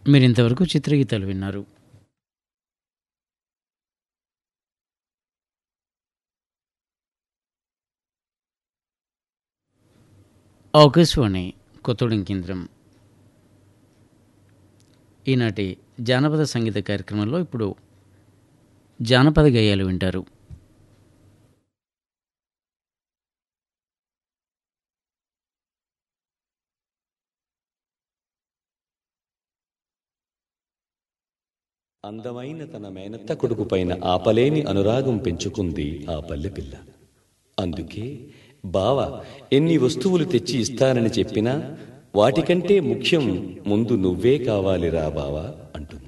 మీరింతవరకు చిత్రగీతాలు విన్నారు ఆకాశవాణి కొత్తగూడెం కేంద్రం ఈనాటి జానపద సంగీత కార్యక్రమంలో ఇప్పుడు జానపద గేయాలు వింటారు అందమైన తన మేనత్త కొడుకు పైన ఆపలేని అనురాగం పెంచుకుంది ఆ పల్లె పిల్ల అందుకే బావ ఎన్ని వస్తువులు తెచ్చి ఇస్తానని చెప్పినా వాటికంటే ముఖ్యం ముందు నువ్వే కావాలిరా బావా అంటుంది